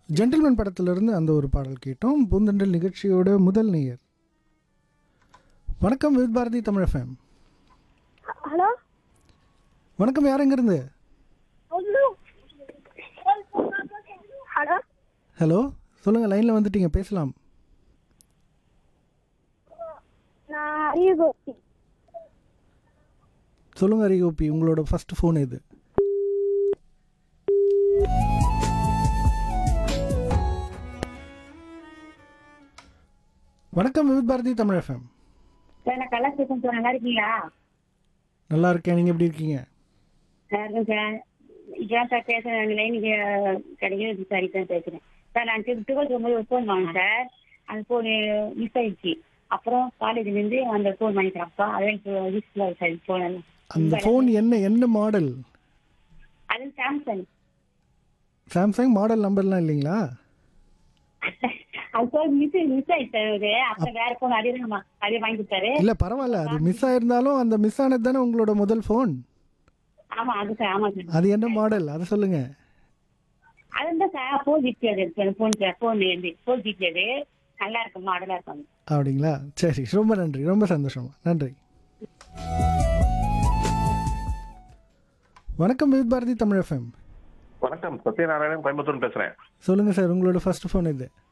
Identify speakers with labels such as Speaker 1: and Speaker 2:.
Speaker 1: gentleman படத்திலிருந்து அந்த ஒரு பாடல் கேட்டோம் பூந்தண்டல் நிகழ்ச்சியோட முதல் நேயர் வணக்கம் with Bharathi Tamil FM
Speaker 2: hello
Speaker 1: வணக்கம் யார் எங்கேருந்து
Speaker 2: ஹலோ
Speaker 1: ஹலோ சொல்லுங்கள் லைனில் வந்துட்டீங்க பேசலாம்
Speaker 2: நான் அரியகோபி
Speaker 1: சொல்லுங்கள் அரிகோபி உங்களோட ஃபர்ஸ்ட் ஃபோன் இது வணக்கம் with Bharathi Tamil FM
Speaker 3: sir நான் கலா பேசுறேன் சார் நல்லா இருக்கீங்களா
Speaker 1: நல்லா இருக்கேன் நீங்கள் எப்படி இருக்கீங்க
Speaker 3: நல்லா இருக்கேன் சார் இப்பதான் சார் பேசுறேன் லைன் கிடைக்கிறது சார் இப்போ பேசுறேன் சார் நான் டுவெல் போகும்போது ஒரு ஃபோன் வாங்கினேன் சார் அந்த ஃபோன் மிஸ் ஆயிடுச்சு அப்புறம் காலேஜ்லேருந்து அந்த ஃபோன் வாங்கிக்கிறேன் அப்பா அதான் இப்போ யூஸ்ஃபுல்லாக சார் ஃபோன்
Speaker 1: அந்த ஃபோன் என்ன என்ன மாடல்
Speaker 3: அது சாம்சங்
Speaker 1: சாம்சங் மாடல் நம்பர்லாம் இல்லைங்களா
Speaker 3: அது ஃபோன் மிஸ் மிஸ் ஆயிடுச்சு சார் அது அப்புறம் வேற ஃபோன் அதே தான் அதே வாங்கி கொடுத்தாரு
Speaker 1: இல்லை பரவாயில்ல அது மிஸ் ஆயிருந்தாலும் அந்த மிஸ் ஆனது தானே உங்களோட முதல் ஃபோன்
Speaker 3: ஆமா அது சார் ஆமா சார்
Speaker 1: அது என்ன மாடல் அதை சொல்லுங்க
Speaker 3: அதுதான் சார் ஃபோர் ஜிபி அது phone sir phone four GB அது நல்லா இருக்கும் மாடலா இருக்கும்
Speaker 1: அப்படிங்களா சரி ரொம்ப நன்றி ரொம்ப சந்தோஷமா நன்றி வணக்கம் வித் பாரதி தமிழ் எஃப்எம்
Speaker 4: வணக்கம் சத்யநாராயணன் கோயம்புத்தூர் பேசுறேன்
Speaker 1: சொல்லுங்க சார் உங்களோட ஃபர்ஸ்ட் ஃபோன் இது